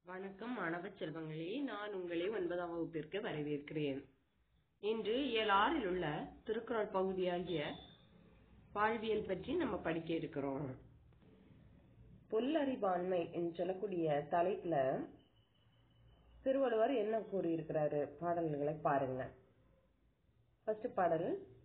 வணக்கம் மாணவ செல்வங்களே நான் உங்களை ஒன்பதாம் வகுப்பிற்கு வரவேற்கிறேன் இன்று இயல் ஆறில் உள்ள திருக்குறள் பகுதியாகிய வாழ்வியல் பற்றி நம்ம படிக்க இருக்கிறோம் புல்லறிவாண்மை என்று சொல்லக்கூடிய தலைப்புல திருவள்ளுவர் என்ன கூறியிருக்கிறாரு பாடல்களை பாருங்க ஃபர்ஸ்ட் பாடல்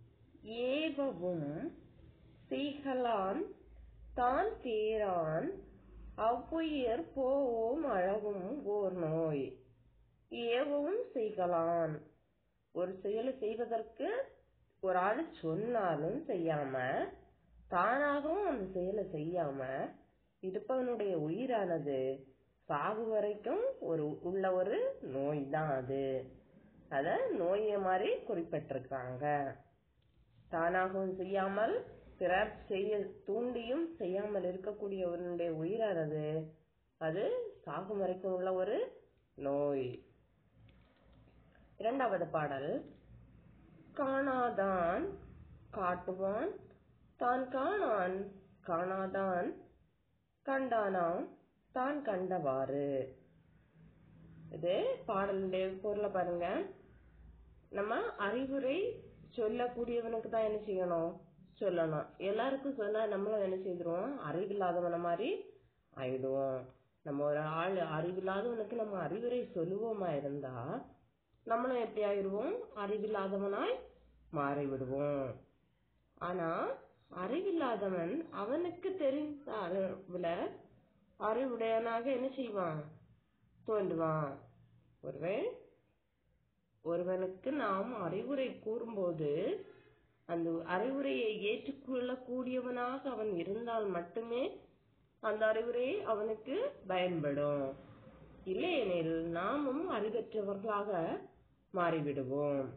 ஏவவும் செய்கலான் தான் தேரான் அவ்வுயிர் போவோம் அழகும் ஓர் நோய் ஏவவும் செய்கலான் ஒரு செயலை செய்வதற்கு ஒரு ஆள் சொன்னாலும் செய்யாம தானாகவும் அந்த செயலை செய்யாம இருப்பவனுடைய உயிரானது சாகு வரைக்கும் ஒரு உள்ள ஒரு நோய் தான் அது அத நோய மாதிரி குறிப்பிட்டிருக்காங்க தானாகவும் செய்யாமல் பிறர் செய்ய தூண்டியும் செய்யாமல் இருக்கக்கூடியவனுடைய உயிரானது அது சாகும் வரைக்கும் உள்ள ஒரு நோய் இரண்டாவது பாடல் காணாதான் காட்டுவான் தான் காணான் காணாதான் கண்டானாம் தான் கண்டவாறு இது பாடலுடைய பொருளை பாருங்க நம்ம அறிவுரை சொல்லக்கூடியவனுக்கு தான் என்ன செய்யணும் சொல்லணும் எல்லாருக்கும் சொன்னா நம்மளும் என்ன செய்திருவோம் அறிவில்லாதவன மாதிரி ஆயிடுவோம் நம்ம ஒரு ஆள் அறிவில்லாதவனுக்கு நம்ம அறிவுரை சொல்லுவோமா இருந்தா நம்மளும் எப்படி ஆயிடுவோம் அறிவில்லாதவனாய் மாறிவிடுவோம் ஆனா அறிவில்லாதவன் அவனுக்கு தெரிந்த அளவுல அறிவுடையவனாக என்ன செய்வான் தோன்றுவான் ஒருவன் ஒருவனுக்கு நாம் அறிவுரை கூறும்போது அந்த அறிவுரையை ஏற்றுக்கொள்ளக்கூடியவனாக அவன் இருந்தால் மட்டுமே அந்த அறிவுரை அவனுக்கு பயன்படும் இல்லையெனில் நாமும் அறிவற்றவர்களாக மாறிவிடுவோம்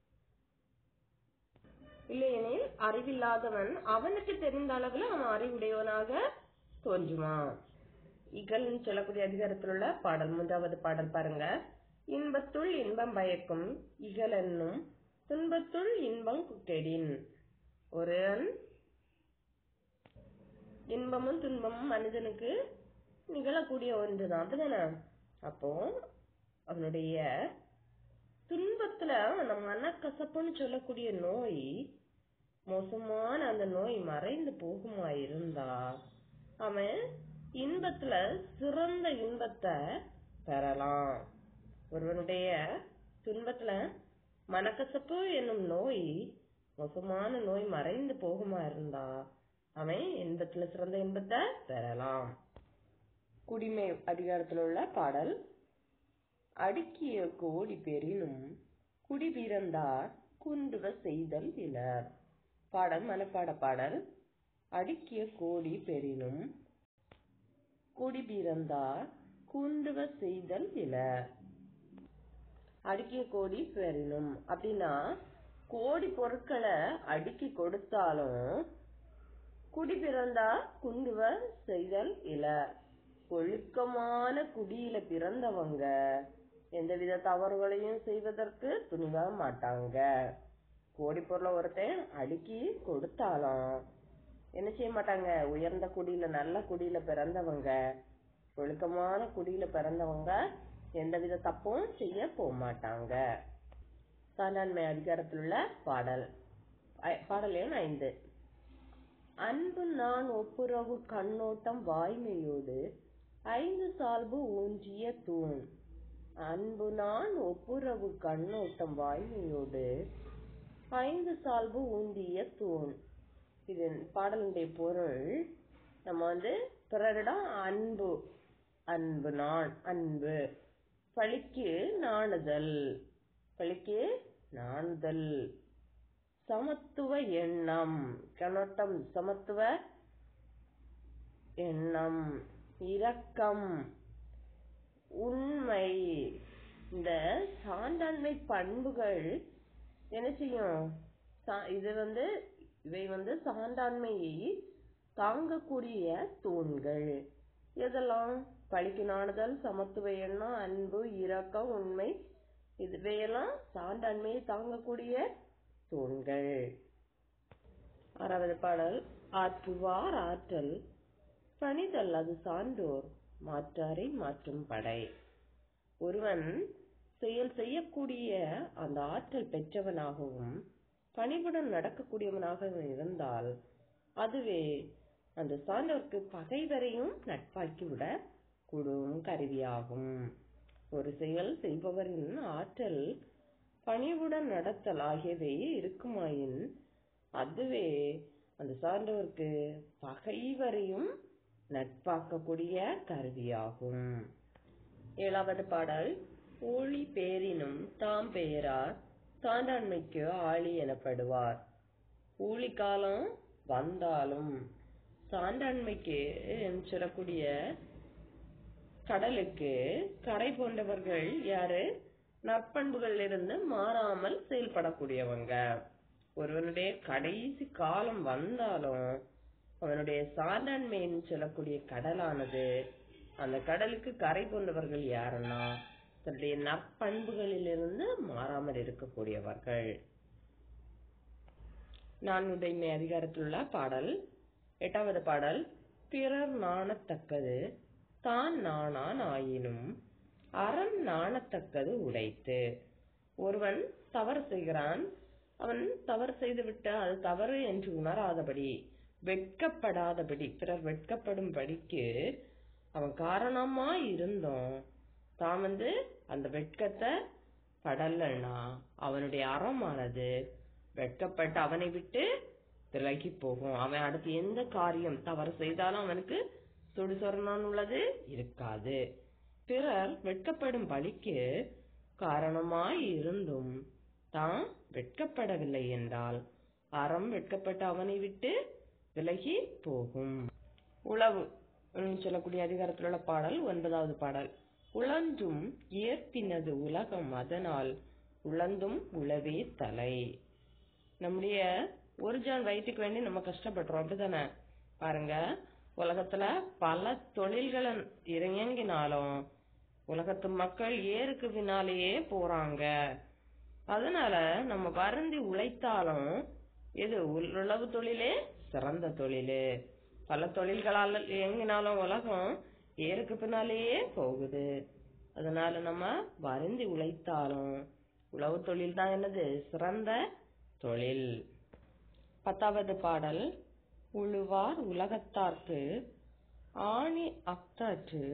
இல்லையெனில் அறிவில்லாதவன் அவனுக்கு தெரிந்த அளவுல அவன் அறிவுடையவனாக தோன்றுவான் இகழ்னு சொல்லக்கூடிய அதிகாரத்தில் உள்ள பாடல் மூன்றாவது பாடல் பாருங்க இன்பத்துள் இன்பம் பயக்கும் இகலென்னும் துன்பத்துள் இன்பம் குட்டெடின் ஒரு இன்பமும் துன்பமும் மனிதனுக்கு நிகழக்கூடிய ஒன்றுதான் அப்படிதானே அப்போ அவனுடைய துன்பத்துல அந்த மனக்கசப்புன்னு சொல்லக்கூடிய நோய் மோசமான அந்த நோய் மறைந்து போகுமா இருந்தா அவன் இன்பத்துல சிறந்த இன்பத்தை பெறலாம் ஒருவனுடைய துன்பத்துல மனக்கசப்பு என்னும் நோய் மோசமான நோய் மறைந்து போகுமா இருந்தா அவன் இன்பத்துல சிறந்த இன்பத்தை பெறலாம் குடிமை அதிகாரத்தில் உள்ள பாடல் அடுக்கிய கோடி பெறினும் குடிபிறந்தார் குன்றுவ செய்தல் இலர் பாடல் மனப்பாட பாடல் அடுக்கிய கோடி பெறினும் குடிபிறந்தார் குன்றுவ செய்தல் இலர் அடுக்கிய கோடி பெறினும் அப்படின்னா கோடி பொருட்களை அடுக்கி கொடுத்தாலும் குடி பிறந்தா குண்டுவ செய்தல் இல ஒழுக்கமான குடியில பிறந்தவங்க எந்தவித தவறுகளையும் செய்வதற்கு துணிவ மாட்டாங்க கோடி பொருளை ஒருத்தன் அடுக்கி கொடுத்தாலும் என்ன செய்ய மாட்டாங்க உயர்ந்த குடியில நல்ல குடியில பிறந்தவங்க ஒழுக்கமான குடியில பிறந்தவங்க எந்தவித தப்பும் செய்ய போக மாட்டாங்க சான்றாண்மை அதிகாரத்தில் உள்ள பாடல் பாடல் எண் ஐந்து அன்பு நான் ஒப்புரவு கண்ணோட்டம் வாய்மையோடு ஐந்து சால்பு ஊன்றிய தூண் அன்பு நான் ஒப்புரவு கண்ணோட்டம் வாய்மையோடு ஐந்து சால்பு ஊன்றிய தூண் இது பாடலுடைய பொருள் நம்ம வந்து பிறரிடம் அன்பு அன்பு நான் அன்பு பழிக்கு நாணுதல் பழிக்கு நாணுதல் சமத்துவ எண்ணம் கண்ணோட்டம் சமத்துவ எண்ணம் இரக்கம் உண்மை இந்த சான்றாண்மை பண்புகள் என்ன செய்யும் இது வந்து இவை வந்து சான்றாண்மையை தாங்கக்கூடிய தூண்கள் எதெல்லாம் பழிக்கு நாணுதல் சமத்துவ எண்ணம் அன்பு இரக்கம் உண்மை இதுவையெல்லாம் சான்றாண்மையை தாங்கக்கூடிய தூண்கள் ஆறாவது பாடல் ஆற்றுவார் ஆற்றல் பணிதல் அது சான்றோர் மாற்றாரை மாற்றும் படை ஒருவன் செயல் செய்யக்கூடிய அந்த ஆற்றல் பெற்றவனாகவும் பணிவுடன் நடக்கக்கூடியவனாகவும் இருந்தால் அதுவே அந்த சான்றோர்க்கு பகைவரையும் நட்பாக்கி விட கூடும் கருவியாகும் ஒரு செயல் செய்பவரின் ஆற்றல் பணிவுடன் நடத்தல் ஆகியவை இருக்குமாயின் அதுவே அந்த சான்றோர்க்கு பகைவரையும் நட்பாக்கக்கூடிய கருவியாகும் ஏழாவது பாடல் ஊழி பேரினும் தாம் பெயரார் சான்றாண்மைக்கு ஆழி எனப்படுவார் ஊழி காலம் வந்தாலும் சான்றாண்மைக்கு சொல்லக்கூடிய கடலுக்கு கரை போன்றவர்கள் யாரு நற்பண்புகள் இருந்து மாறாமல் செயல்படக்கூடியவங்க ஒருவனுடைய கடைசி காலம் வந்தாலும் அவனுடைய சான்றாண்மைன்னு சொல்லக்கூடிய கடலானது அந்த கடலுக்கு கரை போன்றவர்கள் யாருன்னா தன்னுடைய நற்பண்புகளிலிருந்து மாறாமல் இருக்கக்கூடியவர்கள் நான்குடைமை அதிகாரத்தில் உள்ள பாடல் எட்டாவது பாடல் பிறர் நாணத்தக்கது தான் நாணான் ஆயினும் அறம் நாணத்தக்கது உடைத்து ஒருவன் தவறு செய்கிறான் அவன் தவறு செய்துவிட்டு அது தவறு என்று உணராதபடி வெட்கப்படாதபடி பிறர் வெட்கப்படும்படிக்கு அவன் காரணமா இருந்தோம் தான் வந்து அந்த வெட்கத்தை படலன்னா அவனுடைய அறமானது வெட்கப்பட்டு அவனை விட்டு விலகி போகும் அவன் அடுத்து எந்த காரியம் தவறு செய்தாலும் அவனுக்கு சுடுசொரணம் உள்ளது இருக்காது பிறர் வெட்கப்படும் பலிக்கு காரணமாய் இருந்தும் தான் வெட்கப்படவில்லை என்றால் அறம் வெட்கப்பட்டு அவனை விட்டு விலகி போகும் உளவு சொல்லக்கூடிய அதிகாரத்தில் உள்ள பாடல் ஒன்பதாவது பாடல் உழந்தும் ஏற்பினது உலகம் அதனால் உழந்தும் உளவே தலை நம்முடைய ஒரு ஜான் வயிற்றுக்கு வேண்டி நம்ம கஷ்டப்படுறோம் அப்படிதானே பாருங்க உலகத்துல பல தொழில்களை இறங்கினாலும் உலகத்து மக்கள் ஏருக்கு பின்னாலேயே போறாங்க அதனால நம்ம வருந்தி உழைத்தாலும் இது உழவு தொழிலே சிறந்த தொழிலு பல தொழில்களால் இயங்கினாலும் உலகம் ஏருக்கு பின்னாலேயே போகுது அதனால நம்ம வருந்தி உழைத்தாலும் உழவு தொழில் தான் என்னது சிறந்த தொழில் பத்தாவது பாடல் உழுவார் உலகத்தார்க்கு ஆணி அக்தாற்று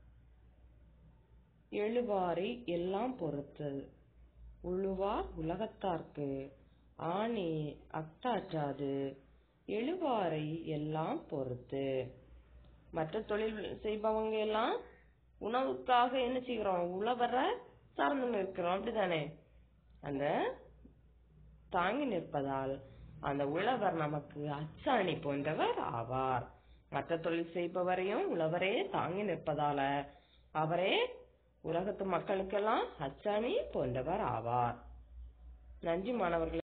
எழுவாரை எல்லாம் பொறுத்து உழுவார் உலகத்தார்க்கு ஆணி அக்தாற்றாது எழுவாரை எல்லாம் பொறுத்து மற்ற தொழில் செய்பவங்க எல்லாம் உணவுக்காக என்ன செய்கிறோம் உழவரை சார்ந்து நிற்கிறோம் அப்படிதானே அந்த தாங்கி நிற்பதால் அந்த உழவர் நமக்கு அச்சாணி போன்றவர் ஆவார் மற்ற தொழில் செய்பவரையும் உழவரே தாங்கி நிற்பதால அவரே உலகத்து மக்களுக்கெல்லாம் அச்சாணி போன்றவர் ஆவார் நன்றி மாணவர்களே